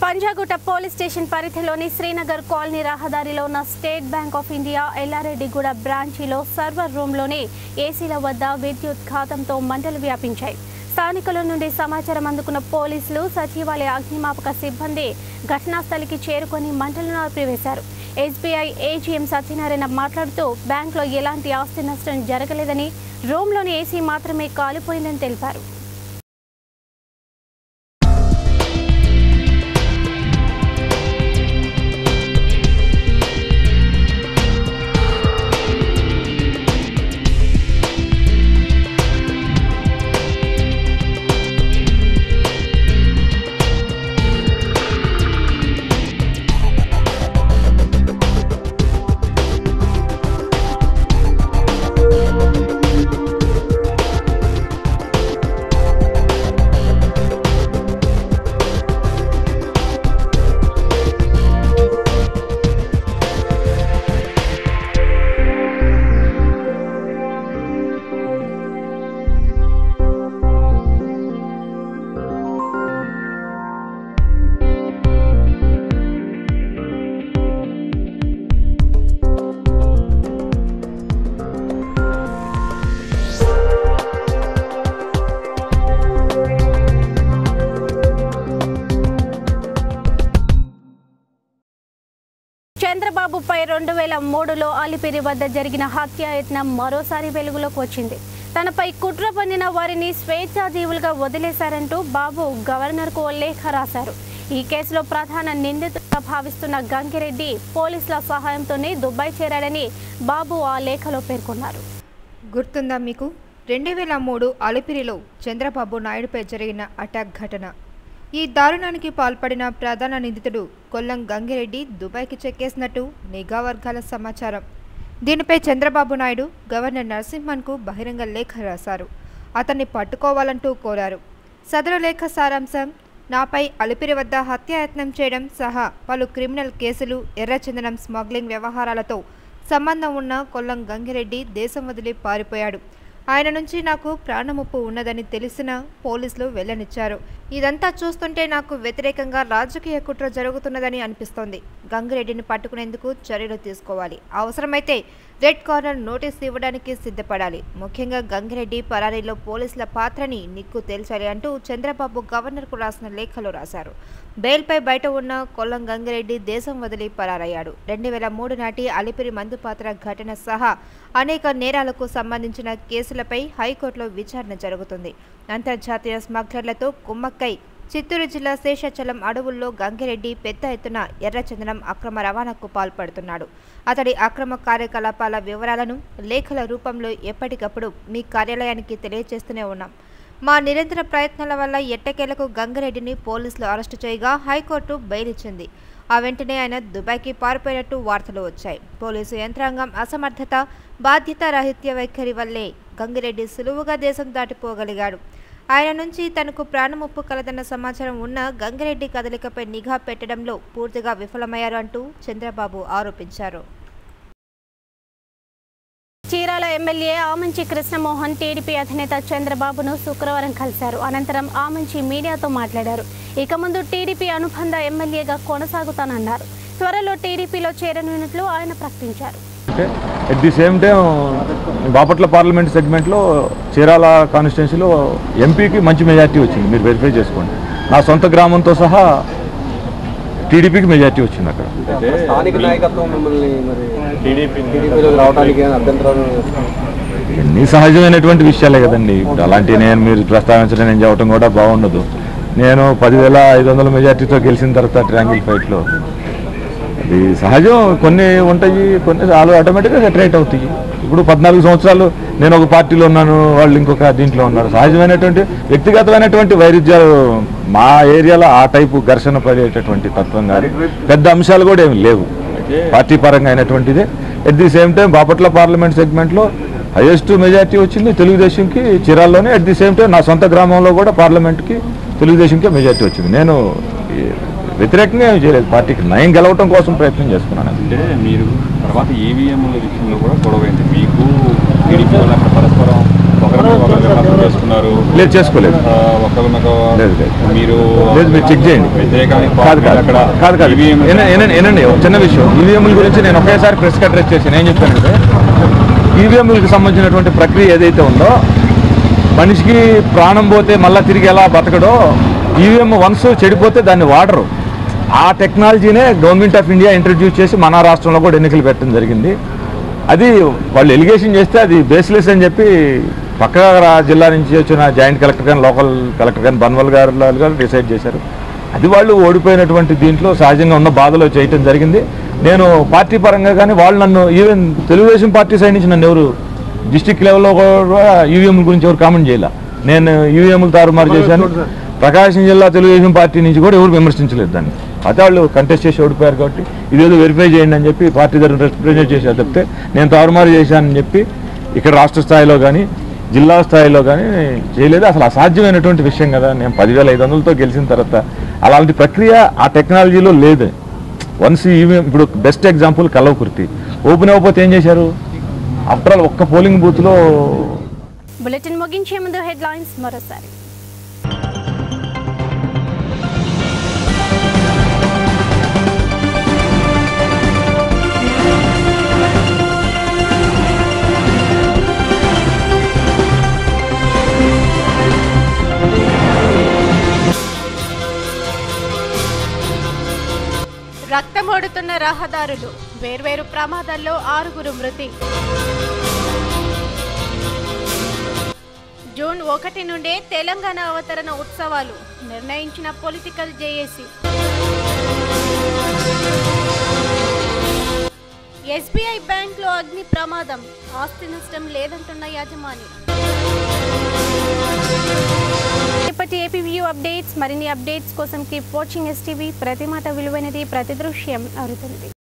Panjagutta police station పరిధిలోని Srinagar colony రహదారిలో ఉన్న State Bank of India Ellareddyguda బ్రాంచీలో సర్వర్ రూమ్లోని ఏసీల వద్ద విద్యుత్ ఘాతంతో మంటలు వ్యాపించాయి స్థానికుల నుండి సమాచారం అందుకున్న పోలీసులు సచివాలయ అగ్నిమాపక సిబ్బంది ఘటనా స్థలికి చేరుకొని మంటలను ఆర్పివేశారు ఎస్బీఐ ఏజీఎం సత్యనారాయణ మాట్లాడుతూ బ్యాంక్లో ఎలాంటి ఆస్తి నష్టం జరగలేదని రూమ్లోని ఏసీ మాత్రమే కాలిపోయిందని తెలిపారు చంద్రబాబుపై రెండు వేల మూడులో అలిపిరి వద్ద జరిగిన హత్యాయత్నం మరోసారి వెలుగులోకి వచ్చింది తనపై కుట్ర పన్నిన వారిని స్వేచ్ఛాజీవులుగా వదిలేశారంటూ బాబు గవర్నర్కు ఓ లేఖ రాశారు ఈ కేసులో ప్రధాన నిందితుడిగా భావిస్తున్న గంగిరెడ్డి పోలీసుల సహాయంతోనే దుబాయ్ చేరాడని బాబు ఆ లేఖలో పేర్కొన్నారు గుర్తుందా మీకు రెండు వేల మూడు అలిపిరిలో చంద్రబాబు నాయుడుపై జరిగిన అటాక్ ఘటన ఈ దారుణానికి పాల్పడిన ప్రధాన నిందితుడు కొల్లం గంగిరెడ్డి దుబాయ్కి చెక్కేసినట్టు నిఘా వర్గాల సమాచారం దీనిపై చంద్రబాబు నాయుడు గవర్నర్ నరసింహన్కు బహిరంగ లేఖ రాశారు అతన్ని పట్టుకోవాలంటూ కోరారు సదరు లేఖ సారాంశం నాపై అలిపిరి వద్ద హత్యాయత్నం చేయడం సహా పలు క్రిమినల్ కేసులు ఎర్రచందనం స్మగ్లింగ్ వ్యవహారాలతో సంబంధం ఉన్న కొల్లం గంగిరెడ్డి దేశం వదిలి పారిపోయాడు ఆయన నుంచి నాకు ప్రాణముప్పు ఉన్నదని తెలిసినా పోలీసులు వెల్లనిచ్చారు ఇదంతా చూస్తుంటే నాకు వ్యతిరేకంగా రాజకీయ కుట్ర జరుగుతున్నదని అనిపిస్తోంది గంగిరెడ్డిని పట్టుకునేందుకు చర్యలు తీసుకోవాలి అవసరమైతే రెడ్ కార్నర్ నోటీస్ ఇవ్వడానికి సిద్ధపడాలి ముఖ్యంగా గంగిరెడ్డి పరారీలో పోలీసుల పాత్రని నిక్కు తేల్చాలి అంటూ చంద్రబాబు గవర్నర్కు రాసిన లేఖలో రాశారు బెయిల్పై బయట ఉన్న కొల్లం గంగిరెడ్డి దేశం వదిలి పరారయ్యాడు రెండు వేల మూడు నాటి అలిపిరి మందు పాత్ర ఘటన సహా అనేక నేరాలకు సంబంధించిన కేసులపై హైకోర్టులో విచారణ జరుగుతుంది అంతర్జాతీయ స్మగ్లర్లతో కుమ్మక్కై చిత్తూరు జిల్లా శేషాచలం అడవుల్లో గంగిరెడ్డి పెద్ద ఎత్తున ఎర్రచందనం అక్రమ రవాణాకు పాల్పడుతున్నాడు అతడి అక్రమ కార్యకలాపాల వివరాలను లేఖల రూపంలో ఎప్పటికప్పుడు మీ కార్యాలయానికి తెలియజేస్తూనే ఉన్నాం మా నిరంతర ప్రయత్నాల వల్ల ఎట్టకేలకు గంగిరెడ్డిని పోలీసులు అరెస్టు చేయగా హైకోర్టు బెయిల్ ఇచ్చింది ఆ వెంటనే ఆయన దుబాయ్కి పారిపోయినట్టు వార్తలు వచ్చాయి పోలీసు యంత్రాంగం అసమర్థత బాధ్యతారాహిత్య వైఖరి వల్లే గంగిరెడ్డి సులువుగా దేశం దాటిపోగలిగాడు ఆయన నుంచి తనకు ప్రాణముప్పు కలదన్న సమాచారం ఉన్న గంగిరెడ్డి కదలికపై నిఘా పెట్టడంలో పూర్తిగా విఫలమయ్యారు అంటూ చంద్రబాబు ఆరోపించారు చీరాల ఎమ్మెల్యే ఆమంచి కృష్ణమోహన్ టీడీపీ అధినేత చంద్రబాబును శుక్రవారం కలిశారు అనంతరం ఆమంచి మీడియాతో మాట్లాడారు ఇక ముందు టీడీపీ అనుబంధ ఎమ్మెల్యేగా కొనసాగుతానన్నారు త్వరలో టీడీపీలో చేరనున్నట్లు ఆయన ప్రకటించారు అంటే at the same time Bapatla parliament సెగ్మెంట్లో చీరాల కాన్స్టిట్యున్సీలో ఎంపీకి మంచి మెజార్టీ వచ్చింది మీరు వెరిఫై చేసుకోండి నా సొంత గ్రామంతో సహా టీడీపీకి మెజార్టీ వచ్చింది అక్కడ స్థానిక నాయకత్వం మిమ్మల్ని మరి టీడీపీలోకి రావడానికి ఏమైనా అభ్యంతరాలు ఇన్ని సహజమైనటువంటి విషయాలే కదండి ఇప్పుడు అలాంటి నేను మీరు ప్రస్తావించడం నేను చెప్పడం కూడా బాగుండదు నేను పదివేల ఐదు వందల మెజార్టీతో గెలిచిన తర్వాత ట్రాంగిల్ ఫైట్లో అది సహజం కొన్ని ఉంటాయి కొన్ని వాళ్ళు ఆటోమేటిక్గా సెటరేట్ అవుతాయి ఇప్పుడు పద్నాలుగు సంవత్సరాలు నేను ఒక పార్టీలో ఉన్నాను వాళ్ళు ఇంకొక దీంట్లో ఉన్నారు సహజమైనటువంటి వ్యక్తిగతమైనటువంటి వైరుధ్యాలు మా ఏరియాలో ఆ టైపు ఘర్షణ పడేటటువంటి తత్వం కానీ పెద్ద అంశాలు కూడా ఏమి లేవు పార్టీ పరంగా అయినటువంటిది at the same time Bapatla parliament సెగ్మెంట్లో హైయెస్ట్ మెజార్టీ వచ్చింది తెలుగుదేశంకి చిరాల్లోనే అట్ ది సేమ్ టైం నా సొంత గ్రామంలో కూడా పార్లమెంట్కి తెలుగుదేశంకే మెజార్టీ వచ్చింది నేను ఈ వ్యతిరేకంగా ఏమీ చేయలేదు పార్టీకి నయం గెలవటం కోసం ప్రయత్నం చేస్తున్నాను అంటే మీరు తర్వాత ఈవీఎంల విషయంలో కూడా గొడవైంది మీకు టీడీపీ వాళ్ళు అక్కడ పరస్పరం ఒకరిని ఒకరు విమర్శలు చేసుకున్నారు లేదు చేసుకోలేదు ఆ, ఒకరినొక లేదు, లేదు. మీరు లేదు మీరు చెక్ చేయండి వ్యతిరేకానికి కాదు కాదు అక్కడ కాదు కాదు EVM ఏన- ఏనండి ఏనండి ఒక చిన్న విషయం ఈవీఎంల గురించి నేను ఒకేసారి ప్రెస్ అడ్రస్ చేశాను ఏం చెప్పానంటే ఈవీఎంలకు సంబంధించినటువంటి ప్రక్రియ ఏదైతే ఉందో మనిషికి ప్రాణం పోతే మళ్ళీ తిరిగి ఎలా బతకడో ఈవీఎం వన్స్ చెడిపోతే దాన్ని వాడరు ఆ టెక్నాలజీనే గవర్నమెంట్ ఆఫ్ ఇండియా ఇంట్రడ్యూస్ చేసి మన రాష్ట్రంలో కూడా ఎన్నికలు పెట్టడం జరిగింది అది వాళ్ళు ఎలిగేషన్ చేస్తే అది బేస్లెస్ అని చెప్పి పక్క రా- జిల్లా నుంచి వచ్చిన జాయింట్ కలెక్టర్ కానీ లోకల్ కలెక్టర్ కానీ బన్వల్ గారు వాళ్ళు గారు డిసైడ్ చేశారు అది వాళ్ళు ఓడిపోయినటువంటి దీంట్లో సహజంగా ఉన్న బాధలో చేయటం జరిగింది నేను పార్టీ పరంగా కానీ వాళ్ళు నన్ను ఈవెన్ తెలుగుదేశం పార్టీ సైడ్ నుంచి నన్ను ఎవరు డిస్టిక్ లెవెల్లో కూడా ఈవీఎం గురించి ఎవరు కామెంట్ చేయాల నేను ఈవీఎంలు తారుమారు చేశాను ప్రకాశం జిల్లా తెలుగుదేశం పార్టీ నుంచి కూడా ఎవరు విమర్శించలేదు దాన్ని అయితే వాళ్ళు కంటెస్ట్ చేసి ఓడిపోయారు కాబట్టి ఇదేదో వెరిఫై చేయండి అని చెప్పి పార్టీ తరఫున రిప్రజెంట్ చేశారు తప్పితే నేను తారుమారు చేశానని చెప్పి ఇక్కడ రాష్ట్ర స్థాయిలో కానీ జిల్లా స్థాయిలో కానీ చేయలేదు అసలు అసాధ్యమైనటువంటి విషయం కదా నేను పదివేల ఐదు వందలతో గెలిచిన తర్వాత అలాంటి ప్రక్రియ ఆ టెక్నాలజీలో లేదు వన్స్ ఈవీఎం ఇప్పుడు బెస్ట్ ఎగ్జాంపుల్ కల్లవకుర్తి ఓపెన్ అవ్వకపోతే ఏం చేశారు ఆఫ్టర్ ఆల్ ఒక్క పోలింగ్ బూత్లో బులెటిన్ ముగించే ముందు హెడ్లైన్స్ మరోసారి రక్తమోడుతున్న రహదారులు వేర్వేరు ప్రమాదాల్లో ఆరుగురు మృతి జూన్ ఒకటి నుండే తెలంగాణ అవతరణ ఉత్సవాలు నిర్ణయించిన పొలిటికల్ జేఏసీ ఎస్బీఐ బ్యాంక్లో అగ్ని ప్రమాదం ఆస్తి నష్టం లేదంటున్న యాజమాని ఇప్పటి ఏపీ వ్యూ అప్డేట్స్ మరిన్ని అప్డేట్స్ కోసం కీప్ వాచింగ్ ఎస్టీవీ ప్రతి మాట విలువైనది ప్రతి దృశ్యం అరుతుంది